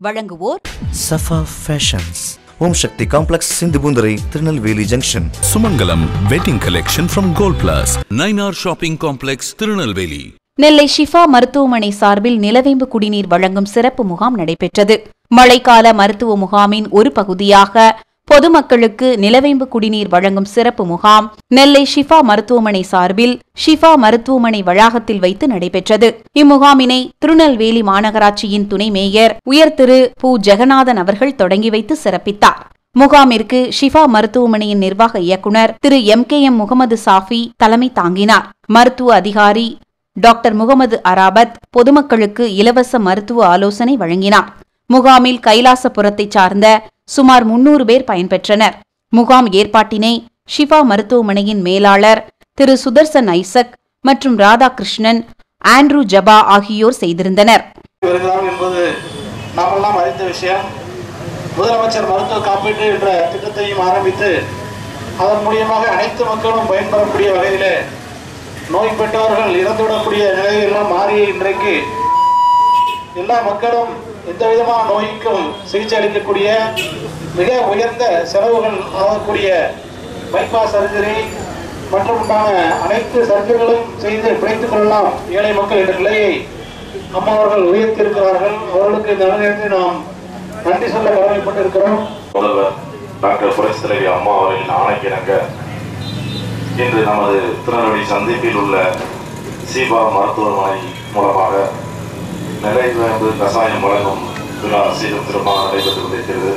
வழங்குவோர் Safa fashions Om Shakti complex Sindhupoonthurai Tirunelveli junction Sumangalam wedding collection from gold plus Nainar shopping complex Tirunelveli Nellai Shifa மருத்துவமனை சார்பில் நிலவேம்பு குடிநீர் வழங்கும் சிறப்பு முகாம் நடைபெற்றது மழைக்கால மருத்துவ முகாமின் ஒரு பகுதியாக பொதுமக்களுக்கு நிலவேம்பு குடிநீர் வழங்கும் சிறப்பு முகாம் நெல்லை ஷிஃபா மருத்துவமனை சார்பில் ஷிஃபா மருத்துவமனை வளாகத்தில் வைத்து நடைபெற்றது இம்முகாமினை திருநெல்வேலி மாநகராட்சியின் துணை மேயர் உயர் திரு பு ஜெகநாதன் அவர்கள் தொடங்கி வைத்து சிறப்பித்தார் முகாமிற்கு ஷிஃபா மருத்துவமனையின் நிர்வாக இயக்குனர் Thiru M K M Mohammed Shafi தலைமை தாங்கினார் மருத்துவ அதிகாரி டாக்டர் முகமது அராபத் பொதுமக்களுக்கு இலவச மருத்துவ ஆலோசனை வழங்கினார் முகாமில் கைலாசபுரத்தைச் சார்ந்த சுமார் முன்னூறு பேர் பயன்பெற்றனர் முகாம் ஏற்பாட்டினை ஷிஃபா மருத்துவமனையின் மேலாளர் திரு சுதர்சன் ஐசக் மற்றும் ராதாகிருஷ்ணன் ஆண்ட்ரூ ஜபா ஆகியோர் செய்திருந்தனர் வருகிறார்கள் என்பது நாமெல்லாம் அறிந்த விஷயம் முதலமைச்சர் மருத்துவ காப்பீட்டு என்ற திட்டத்தையும் ஆரம்பித்து அதன் மூலியமாக அனைத்து மக்களும் பயன்பெறக்கூடிய வகையிலே நோய் பெற்றவர்கள் இறந்துவிடக்கூடிய நிலையெல்லாம் மாறிய இன்றைக்கு எல்லா மக்களும் எந்த விதமான நோய்க்கும் சிகிச்சை அளிக்கக்கூடிய மிக உயர்ந்த செலவுகள் ஆகக்கூடிய பைபாஸ் சர்ஜரி மற்றும் உண்டான அனைத்து சர்ஜரிகளும் செய்து பிழைத்துக் கொள்ளலாம் ஏழை மக்கள் என்ற நிலையை அம்மா அவர்கள் உயர்த்தியிருக்கிறார்கள் அவர்களுக்கு இந்த நேரத்தில் நாம் நன்றி சொல்ல கடமைப்பட்டிருக்கிறோம் முதல்வர் டாக்டர் புரட்சித்தலைவி அம்மா அவர்களின் ஆணைக்கிணங்க இன்று நமது திருநெல்வேலி சந்திப்பில் உள்ள சீபா மருத்துவமனை மூலமாக நிலைவேம்பு கசாயம் வழங்கும் விழா சீரும் சிறப்பாக நடைபெற்று கொண்டிருக்கிறது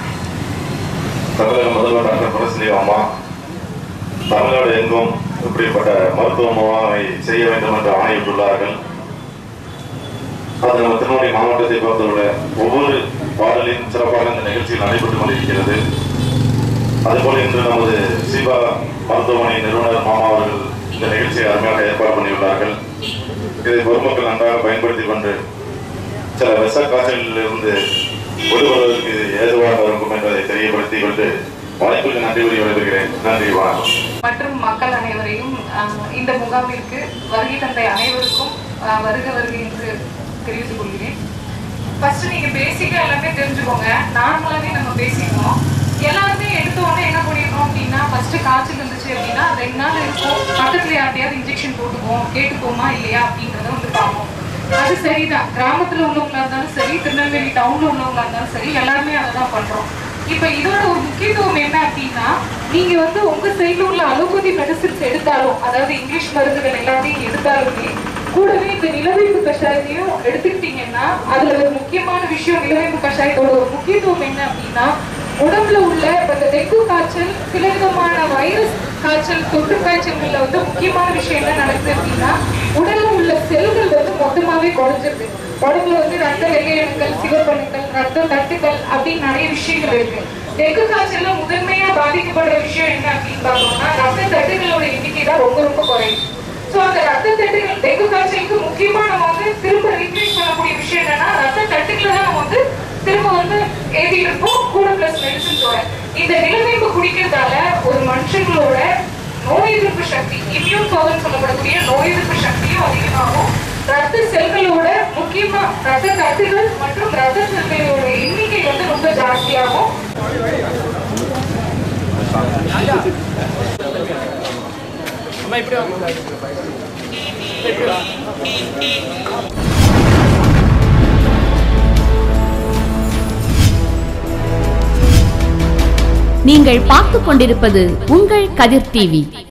தமிழக முதல்வர் டாக்டர் புரட்சித்தலைவி அம்மா தமிழ்நாடு எங்கும் இப்படிப்பட்ட மருத்துவ முகாமை செய்ய வேண்டும் என்று ஆணையிட்டுள்ளார்கள் அது நம்ம திருநெல்வேலி மாவட்டத்தை பொறுத்தவரை ஒவ்வொரு பாடலின் சிறப்பாக இந்த நிகழ்ச்சியில் நடைபெற்றுக் கொண்டிருக்கிறது அதுபோல இன்று நமது சிவா மருத்துவமனை நிறுவனர் மாமா அவர்கள் இந்த நிகழ்ச்சியை அருமையாக ஏற்பாடு பண்ணியுள்ளார்கள் இதை பொதுமக்கள் நன்றாக பயன்படுத்திக் கொண்டு சில விஷ காய்ச்சலில் இருந்து விடுபடுவதற்கு இது ஏதுவாக இருக்கும் என்பதை தெரியப்படுத்திக் கொண்டு வாய்ப்புக்கு நன்றி கூறி விடைபெறுகிறேன் நன்றி வணக்கம் மற்றும் மக்கள் அனைவரையும் அஹ், இந்த முகாமிற்கு வருகை தந்த அனைவருக்கும் அஹ், வருக வருகை என்று தெரிவித்துக் கொள்கிறேன் ஃபர்ஸ்ட் நீங்க பேசிக்கா எல்லாமே தெரிஞ்சுக்கோங்க நார்மலாவே நம்ம பேசிக்கணும் எல்லாருமே எடுத்த உடனே என்ன பண்ணிருக்கோம் அப்படின்னா ஃபர்ஸ்ட் காய்ச்சல் இருந்துச்சு அப்படின்னா ரெண்டு நாள் இருக்கும் பக்கத்துல யார்ட்டையாவது இன்ஜெக்ஷன் போட்டுக்குவோம் கேட்டுப்போமா இல்லையா அப்படின்றத வந்து பார்ப்போம் அது சரிதான் கிராமத்துல உள்ளவங்களா இருந்தாலும் சரி திருநெல்வேலி டவுன்ல உள்ளவங்களா இருந்தாலும் சரி எல்லாருமே அதை தான் பண்றோம் இப்ப இதோட ஒரு முக்கியத்துவம் என்ன அப்படின்னா நீங்க வந்து உங்க சைடுல உள்ள அலோபதி மெடிசின்ஸ் எடுத்தாலும் அதாவது இங்கிலீஷ் மருந்துகள் எல்லாத்தையும் எடுத்தாலுமே கூடவே இந்த நிலவேம்பு கஷாயத்தையும் எடுத்துக்கிட்டீங்கன்னா அதுல ஒரு முக்கியமான விஷயம் நிலவேம்பு கஷாயத்தோட ஒரு முக்கியத்துவம் என்ன அப்படின்னா உடம்புல உள்ள இப்ப இந்த டெங்கு காய்ச்சல் சில விதமான வைரஸ் காய்ச்சல் தொற்று காய்ச்சல்கள்ல வந்து முக்கியமான விஷயம் என்ன நடக்குது அப்படின்னா உடல்ல உள்ள செல்கள் வந்து மொத்தமாவே குறைஞ்சிருது உடம்புல வந்து ரத்த வெள்ளையணுக்கள் சிவப்பணுக்கள் ரத்த தட்டுக்கள் அப்படின்னு நிறைய விஷயங்கள் இருக்கு டெங்கு காய்ச்சல்ல முதன்மையா பாதிக்கப்படுற விஷயம் என்ன அப்படின்னு பார்த்தோம்னா ரத்த தட்டுகளோட எண்ணிக்கை தான் ரொம்ப ரொம்ப குறையும் சோ அந்த ரத்த தட்டுகள் டெங்கு காய்ச்சலுக்கு முக்கியமா நம்ம வந்து திரும்ப ரீப்ளேஸ் பண்ணக்கூடிய விஷயம் என்னன்னா ரத்த தட்டுகளை தான் நம்ம வந்து திரும்ப வந்து ஏத்திட்டு இருப்போம் கூட பிளஸ் மெடிசன்ஸோட இந்த நிலவேம்பு குடிக்கிறதால ஒரு மனுஷங்களோட நோய் எதிர்ப்பு சக்தி இம்யூன் பவர் சொல்லப்படக்கூடிய நோய் எதிர்ப்பு சக்தியும் அதிகமாகும் ரத்த செல்களோட முக்கியமா ரத்த தட்டுகள் மற்றும் ரத்த செல்களோட எண்ணிக்கை வந்து ரொம்ப ஜாஸ்தியாகும் நீங்கள் பார்த்துக் கொண்டிருப்பது உங்கள் கதிர் டிவி